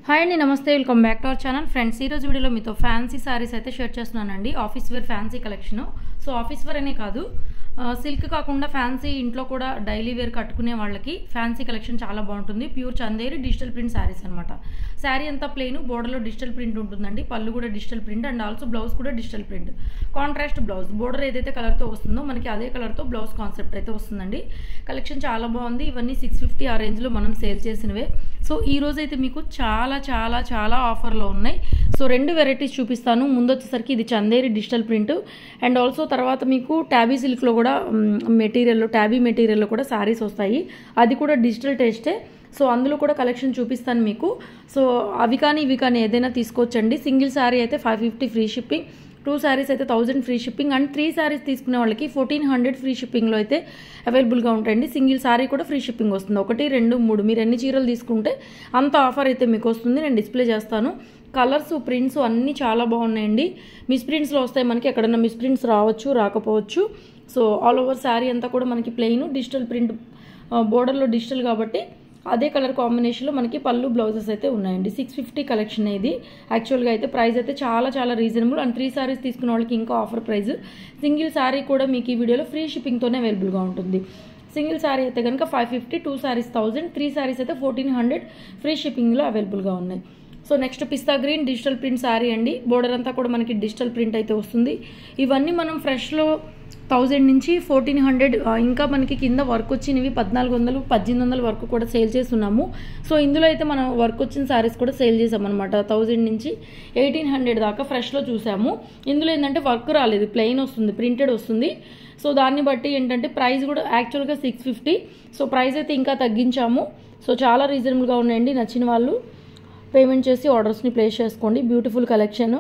hi అండి నమస్తే welcome back to our channel friends ఈ రోజు వీడియోలో మీతో ఫ్యాన్సీ సారీస్ అయితే షేర్ చేస్తున్నానండి office wear fancy collection so office wear అనే కాదు సిల్క్ కాకుండా ఫ్యాన్సీ ఇంట్లో కూడా డైలీ వేర్ కట్టుకునే వాళ్ళకి ఫ్యాన్సీ కలెక్షన్ చాలా బాగుంటుంది pure Chanderi digital print sarees అనమాట శారీ అంతా ప్లెయిన్ బోర్డర్లో డిజిటల్ ప్రింట్ ఉంటుందండి పళ్ళు కూడా digital print and also blouse కూడా digital print contrast blouse border ఏదైతే కలర్తో వస్తుందో మనకి అదే కలర్తో బ్లౌజ్ కాన్సెప్ట్ అయితే వస్తుందండి కలెక్షన్ చాలా బాగుంది ఇవన్నీ సిక్స్ ఫిఫ్టీ ఆ రేంజ్లో మనం సేల్ చేసినవే సో ఈ రోజు అయితే మీకు చాలా చాలా చాలా ఆఫర్లో ఉన్నాయి సో రెండు వెరైటీస్ చూపిస్తాను ముందు వచ్చేసరికి ఇది Chanderi digital print and also తర్వాత మీకు ట్యాబీ సిల్క్లో కూడా మెటీరియల్లో ట్యాబీ మెటీరియల్లో కూడా శారీస్ వస్తాయి అది కూడా డిజిటల్ టేస్టే సో అందులో కూడా కలెక్షన్ చూపిస్తాను మీకు సో అవి కానీ ఇవి కానీ ఏదైనా తీసుకోవచ్చండి సింగిల్ శారీ అయితే five fifty free shipping two sarees అయితే thousand free shipping and three sarees తీసుకునే వాళ్ళకి ఫోర్టీన్ హండ్రెడ్ ఫ్రీ షిప్పింగ్లో అయితే అవైలబుల్గా ఉంటాయండి సింగిల్ శారీ కూడా ఫ్రీ షిప్పింగ్ వస్తుంది ఒకటి రెండు మూడు మీరు ఎన్ని చీరలు తీసుకుంటే అంత ఆఫర్ అయితే మీకు వస్తుంది నేను డిస్ప్లే చేస్తాను కలర్స్ ప్రింట్స్ అన్నీ చాలా బాగున్నాయండి మిస్ ప్రింట్స్లో వస్తాయి మనకి ఎక్కడన్నా మిస్ ప్రింట్స్ రావచ్చు రాకపోవచ్చు సో ఆల్ ఓవర్ శారీ అంతా కూడా మనకి ప్లెయిన్ డిజిటల్ ప్రింట్ బోర్డర్లో డిజిటల్ కాబట్టి అదే కలర్ కాంబినేషన్లో మనకి పళ్ళు బ్లౌజెస్ అయితే ఉన్నాయండి సిక్స్ ఫిఫ్టీ కలెక్షన్ ఇది యాక్చువల్గా అయితే ప్రైస్ అయితే చాలా చాలా రీజనబుల్ అండ్ త్రీ సారీస్ తీసుకున్న వాళ్ళకి ఇంకా ఆఫర్ ప్రైస్ సింగిల్ శారీ కూడా మీకు ఈ వీడియోలో ఫ్రీ షిప్పింగ్తోనే అవైలబుల్గా ఉంటుంది సింగిల్ శారీ అయితే కనుక five fifty two saris thousand three saris అయితే ఫోర్టీన్ హండ్రెడ్ ఫ్రీ షిప్పింగ్లో అవైలబుల్గా ఉన్నాయి సో నెక్స్ట్ పిస్తా గ్రీన్ డిజిటల్ ప్రింట్ శారీ అండి బోర్డర్ అంతా కూడా మనకి డిజిటల్ ప్రింట్ అయితే వస్తుంది ఇవన్నీ మనం ఫ్రెష్లో థౌజండ్ నుంచి ఫోర్టీన్ హండ్రెడ్ ఇంకా మనకి కింద వర్క్ వచ్చినవి పద్నాలుగు వందలు పద్దెనిమిది వందల వరకు కూడా సేల్ చేస్తున్నాము సో ఇందులో అయితే మనం వర్క్ వచ్చిన శారీస్ కూడా సేల్ చేసామన్నమాట థౌజండ్ నుంచి ఎయిటీన్ హండ్రెడ్ దాకా ఫ్రెష్లో చూసాము ఇందులో ఏంటంటే వర్క్ రాలేదు ప్లెయిన్ వస్తుంది ప్రింటెడ్ వస్తుంది సో దాన్ని బట్టి ఏంటంటే ప్రైస్ కూడా యాక్చువల్గా సిక్స్ ఫిఫ్టీ సో ప్రైస్ అయితే ఇంకా తగ్గించాము సో చాలా రీజనబుల్గా ఉన్నాయండి నచ్చిన వాళ్ళు పేమెంట్ చేసి ఆర్డర్స్ని ప్లేస్ చేసుకోండి బ్యూటిఫుల్ కలెక్షన్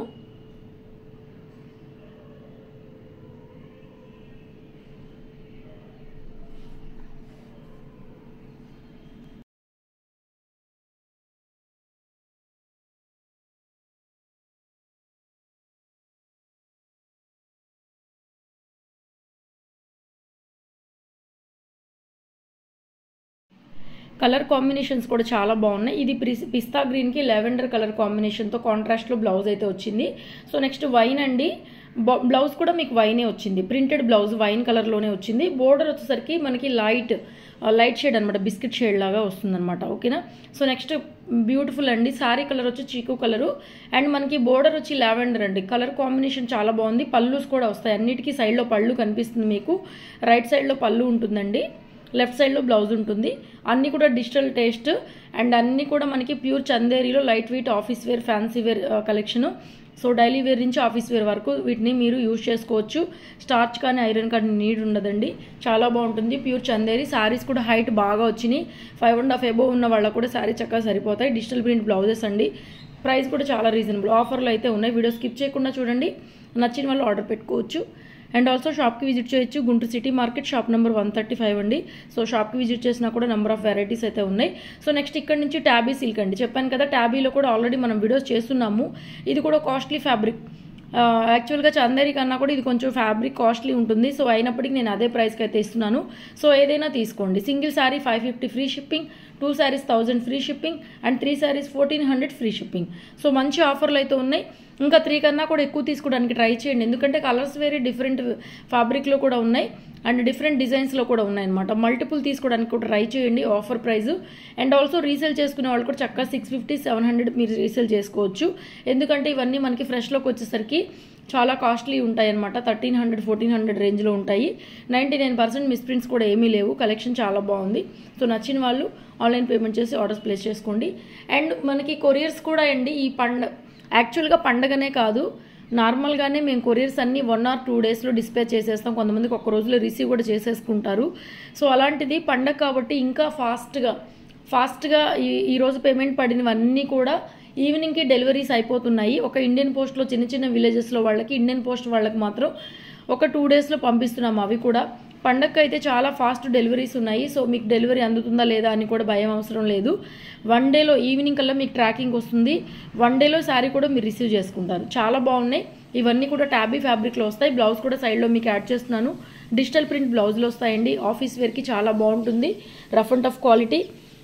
కలర్ కాంబినేషన్స్ కూడా చాలా బాగున్నాయి ఇది పిస్తా గ్రీన్కి లెవెండర్ కలర్ కాంబినేషన్తో కాంట్రాస్ట్లో బ్లౌజ్ అయితే వచ్చింది సో నెక్స్ట్ వైన్ అండి బ్లౌజ్ కూడా మీకు వైనే వచ్చింది ప్రింటెడ్ బ్లౌజ్ వైన్ కలర్లోనే వచ్చింది బోర్డర్ వచ్చేసరికి మనకి లైట్ లైట్ షేడ్ అనమాట బిస్కెట్ షేడ్ లాగా వస్తుందన్నమాట ఓకేనా సో నెక్స్ట్ బ్యూటిఫుల్ అండి సారీ కలర్ వచ్చి చీకు కలరు అండ్ మనకి బోర్డర్ వచ్చి లావెండర్ అండి కలర్ కాంబినేషన్ చాలా బాగుంది పళ్ళుస్ కూడా వస్తాయి అన్నిటికీ సైడ్లో పళ్ళు కనిపిస్తుంది మీకు రైట్ సైడ్లో పళ్ళు ఉంటుందండి లెఫ్ట్ సైడ్లో బ్లౌజ్ ఉంటుంది అన్నీ కూడా డిజిటల్ టేస్ట్ అండ్ అన్నీ కూడా మనకి ప్యూర్ చందేరిలో light weight office wear fancy wear collection so daily wear నుంచి ఆఫీస్ వేర్ వరకు వీటిని మీరు యూజ్ చేసుకోవచ్చు స్టార్చ్ కానీ ఐరన్ కానీ నీడ్ ఉండదండి చాలా బాగుంటుంది ప్యూర్ చందేరి శారీస్ కూడా హైట్ బాగా వచ్చినాయి ఫైవ్ అండ్ హాఫ్ ఎబో ఉన్న వాళ్ళకు కూడా శారీ చక్కగా సరిపోతాయి డిజిటల్ ప్రింట్ బ్లౌజెస్ అండి ప్రైస్ కూడా చాలా రీజనబుల్ ఆఫర్లు అయితే ఉన్నాయి వీడియో స్కిప్ చేయకుండా చూడండి నచ్చిన వాళ్ళు ఆర్డర్ పెట్టుకోవచ్చు అండ్ ఆల్సో షాప్కి విజిట్ చేయొచ్చు Guntur city market shop number one thirty five అండి సో షాప్కి విజిట్ చేసినా కూడా నెంబర్ ఆఫ్ వెరైటీస్ అయితే ఉన్నాయి సో నెక్స్ట్ ఇక్కడ నుంచి ట్యాబీ సిల్క్ అండి చెప్పాను కదా ట్యాబీలో కూడా ఆల్రెడీ మనం వీడియోస్ చేస్తున్నాము ఇది కూడా కాస్ట్లీ ఫ్యాబ్రిక్ యాక్చువల్గా చందేరి కన్నా కూడా ఇది కొంచెం ఫ్యాబ్రిక్ కాస్ట్లీ ఉంటుంది సో అయినప్పటికీ నేను అదే ప్రైస్కి అయితే ఇస్తున్నాను సో ఏదైనా తీసుకోండి single sari five fifty free shipping two saris thousand free shipping and three saris fourteen hundred free shipping so మంచి ఆఫర్లు అయితే ఉన్నాయి ఇంకా త్రీ కన్నా కూడా ఎక్కువ తీసుకోవడానికి ట్రై చేయండి ఎందుకంటే కలర్స్ వేరే డిఫరెంట్ ఫ్యాబ్రిక్లో కూడా ఉన్నాయి అండ్ డిఫరెంట్ డిజైన్స్లో కూడా ఉన్నాయన్నమాట మల్టిపుల్ తీసుకోవడానికి కూడా ట్రై చేయండి offer price and also resale చేసుకునే వాళ్ళు కూడా చక్కగా సిక్స్ ఫిఫ్టీ సెవెన్ హండ్రెడ్ మీరు రీసేల్ చేసుకోవచ్చు ఎందుకంటే ఇవన్నీ మనకి ఫ్రెష్లోకి వచ్చేసరికి చాలా కాస్ట్లీ ఉంటాయి అనమాట థర్టీన్ హండ్రెడ్ ఫోర్టీన్ హండ్రెడ్ రేంజ్లో ఉంటాయి నైంటీ నైన్ పర్సెంట్ మిస్ప్రింట్స్ కూడా ఏమీ లేవు కలెక్షన్ చాలా బాగుంది సో నచ్చిన వాళ్ళు ఆన్లైన్ పేమెంట్ చేసి ఆర్డర్స్ ప్లేస్ చేసుకోండి అండ్ మనకి కొరియర్స్ కూడా అండి ఈ పండ యాక్చువల్గా పండగనే కాదు నార్మల్గానే మేము కొరియర్స్ అన్నీ వన్ ఆర్ టూ డేస్లో డిస్పాచ్ చేసేస్తాం కొంతమందికి ఒక రోజులో రిసీవ్ కూడా చేసేసుకుంటారు సో అలాంటిది పండగ కాబట్టి ఇంకా ఫాస్ట్గా ఫాస్ట్గా ఈ ఈరోజు పేమెంట్ పడినవన్నీ కూడా ఈవినింగ్కి డెలివరీస్ అయిపోతున్నాయి ఒక ఇండియన్ పోస్ట్లో చిన్న చిన్న విలేజెస్లో వాళ్ళకి ఇండియన్ పోస్ట్ వాళ్ళకి మాత్రం ఒక టూ డేస్లో పంపిస్తున్నాం అవి కూడా పండగకి అయితే చాలా ఫాస్ట్ డెలివరీస్ ఉన్నాయి సో మీకు డెలివరీ అందుతుందా లేదా అని కూడా భయం అవసరం లేదు వన్ డేలో ఈవినింగ్ కల్లా మీకు ట్రాకింగ్ వస్తుంది వన్ డేలో శారీ కూడా మీరు రిసీవ్ చేసుకుంటారు చాలా బాగున్నాయి ఇవన్నీ కూడా ట్యాబీ ఫ్యాబ్రిక్లో వస్తాయి బ్లౌజ్ కూడా సైడ్లో మీకు యాడ్ చేస్తున్నాను డిజిటల్ ప్రింట్ బ్లౌజ్లో వస్తాయండి ఆఫీస్ వేర్కి చాలా బాగుంటుంది rough and tough quality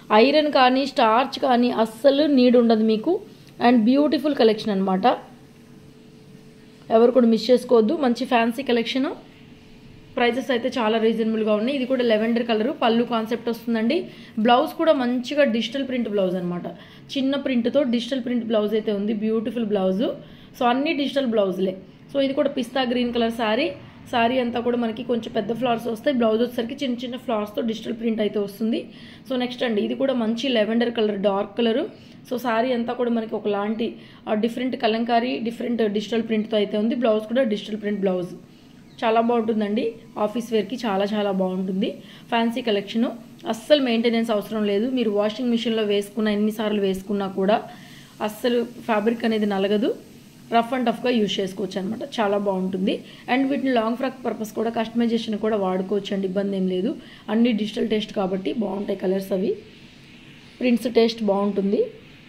iron కానీ స్టార్చ్ కానీ అస్సలు నీడ్ ఉండదు మీకు అండ్ బ్యూటిఫుల్ కలెక్షన్ అనమాట ఎవరు కూడా మిస్ చేసుకోవద్దు మంచి ఫ్యాన్సీ కలెక్షన్ ప్రైజెస్ అయితే చాలా రీజనబుల్గా ఉన్నాయి ఇది కూడా లెవెండర్ కలర్ పళ్ళు కాన్సెప్ట్ వస్తుందండి బ్లౌజ్ కూడా మంచిగా డిజిటల్ ప్రింట్ బ్లౌజ్ అనమాట చిన్న ప్రింట్తో డిజిటల్ ప్రింట్ బ్లౌజ్ అయితే ఉంది బ్యూటిఫుల్ బ్లౌజ్ సో అన్ని డిజిటల్ బ్లౌజ్లే సో ఇది కూడా పిస్తా గ్రీన్ కలర్ శారీ శారీ అంతా కూడా మనకి కొంచెం పెద్ద ఫ్లవర్స్ వస్తాయి బ్లౌజ్ వచ్చేసరికి చిన్న చిన్న ఫ్లవర్స్తో డిజిటల్ ప్రింట్ అయితే వస్తుంది సో నెక్స్ట్ అండి ఇది కూడా మంచి lavender colour dark colour so sari అంతా కూడా మనకి ఒకలాంటి డిఫరెంట్ కలంకారీ డిఫరెంట్ డిజిటల్ ప్రింట్తో అయితే ఉంది బ్లౌజ్ కూడా డిజిటల్ ప్రింట్ బ్లౌజ్ చాలా బాగుంటుందండి ఆఫీస్ వేర్కి చాలా చాలా బాగుంటుంది ఫ్యాన్సీ కలెక్షను అస్సలు మెయింటెనెన్స్ అవసరం లేదు మీరు వాషింగ్ మిషన్లో వేసుకున్న ఎన్నిసార్లు వేసుకున్నా కూడా అస్సలు ఫ్యాబ్రిక్ అనేది నలగదు రఫ్ అండ్ టఫ్గా యూజ్ చేసుకోవచ్చు అనమాట చాలా బాగుంటుంది అండ్ వీటిని లాంగ్ ఫ్రాక్ పర్పస్ కూడా కస్టమైజేషన్ కూడా వాడుకోవచ్చు అండి ఇబ్బంది ఏం లేదు అన్ని డిజిటల్ టేస్ట్ కాబట్టి బాగుంటాయి కలర్స్ అవి ప్రింట్స్ టేస్ట్ బాగుంటుంది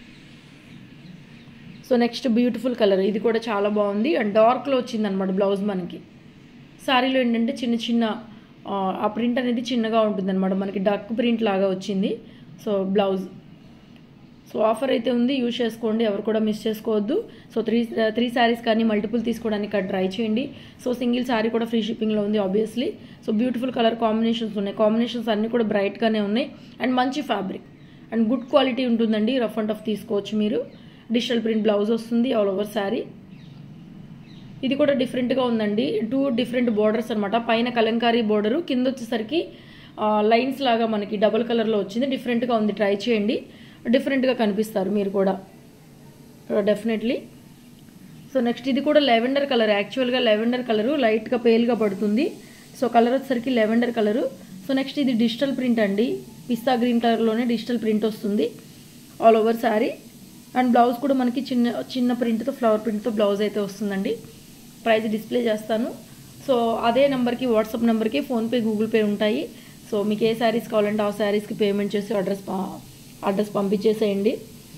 సో నెక్స్ట్ బ్యూటిఫుల్ కలర్ ఇది కూడా చాలా బాగుంది అండ్ డార్క్లో వచ్చింది అనమాట బ్లౌజ్ మనకి శారీలో ఏంటంటే చిన్న చిన్న ఆ ప్రింట్ అనేది చిన్నగా ఉంటుంది అనమాట మనకి డక్ ప్రింట్ లాగా వచ్చింది సో బ్లౌజ్ సో ఆఫర్ అయితే ఉంది యూజ్ చేసుకోండి ఎవరు కూడా మిస్ చేసుకోవద్దు సో త్రీ త్రీ శారీస్ కానీ మల్టిపుల్ తీసుకోవడానికి ఇక్కడ ట్రై చేయండి సో సింగిల్ శారీ కూడా ఫ్రీ షిప్పింగ్లో ఉంది obviously so beautiful colour combinations ఉన్నాయి కాంబినేషన్స్ అన్నీ కూడా బ్రైట్గానే ఉన్నాయి అండ్ మంచి ఫ్యాబ్రిక్ అండ్ గుడ్ క్వాలిటీ ఉంటుందండి రఫ్ అండ్ టఫ్ తీసుకోవచ్చు మీరు డిజిటల్ ప్రింట్ బ్లౌజ్ వస్తుంది ఆల్ ఓవర్ శారీ ఇది కూడా డిఫరెంట్గా ఉందండి టూ డిఫరెంట్ బోర్డర్స్ అనమాట పైన కలంకారీ బోర్డరు కింద వచ్చేసరికి లైన్స్ లాగా మనకి డబుల్ కలర్లో వచ్చింది డిఫరెంట్గా ఉంది ట్రై చేయండి డిఫరెంట్గా కనిపిస్తారు మీరు కూడా డెఫినెట్లీ సో నెక్స్ట్ ఇది కూడా లెవెండర్ కలర్ యాక్చువల్గా లెవెండర్ కలరు లైట్గా పేల్గా పడుతుంది సో కలర్ వచ్చేసరికి లెవెండర్ కలరు సో నెక్స్ట్ ఇది డిజిటల్ ప్రింట్ అండి పిస్తా గ్రీన్ కలర్లోనే డిజిటల్ ప్రింట్ వస్తుంది all over sari and blouse కూడా మనకి చిన్న చిన్న ప్రింట్తో ఫ్లవర్ ప్రింట్తో బ్లౌజ్ అయితే వస్తుందండి ప్రైస్ డిస్ప్లే చేస్తాను సో అదే నెంబర్కి వాట్సాప్ నెంబర్కి ఫోన్పే గూగుల్ పే ఉంటాయి సో మీకు ఏ శారీస్ కావాలంటే ఆ శారీస్కి పేమెంట్ చేసి అడ్రస్ అడ్రస్ పంపించేసేయండి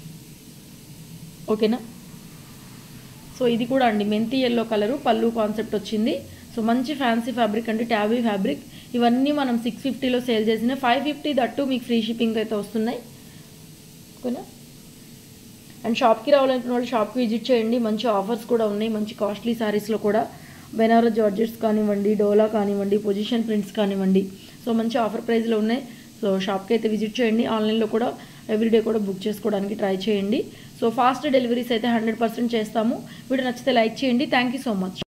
ఓకేనా సో ఇది కూడా అండి మెంతి ఎల్లో కలరు పళ్ళు కాన్సెప్ట్ వచ్చింది సో మంచి ఫ్యాన్సీ ఫ్యాబ్రిక్ అంటే ట్యాబీ ఫ్యాబ్రిక్ ఇవన్నీ మనం సిక్స్ ఫిఫ్టీలో సేల్ చేసిన ఫైవ్ ఫిఫ్టీ దట్టు మీకు ఫ్రీ షిప్పింగ్ అయితే వస్తున్నాయి ఓకేనా అండ్ షాప్కి రావాలనుకున్న వాళ్ళు షాప్కి విజిట్ చేయండి మంచి ఆఫర్స్ కూడా ఉన్నాయి మంచి కాస్ట్లీ శారీస్లో కూడా బెనారస్ జార్జెట్స్ కానివ్వండి డోలా కానివ్వండి పొజిషన్ ప్రింట్స్ కానివ్వండి సో మంచి ఆఫర్ ప్రైస్లో ఉన్నాయి సో షాప్కి అయితే విజిట్ చేయండి ఆన్లైన్లో కూడా ఎవ్రీడే కూడా బుక్ చేసుకోవడానికి ట్రై చేయండి సో ఫాస్ట్ డెలివరీస్ అయితే హండ్రెడ్ పర్సెంట్ చేస్తాము వీడియో నచ్చితే లైక్ చేయండి థ్యాంక్ యూ సో మచ్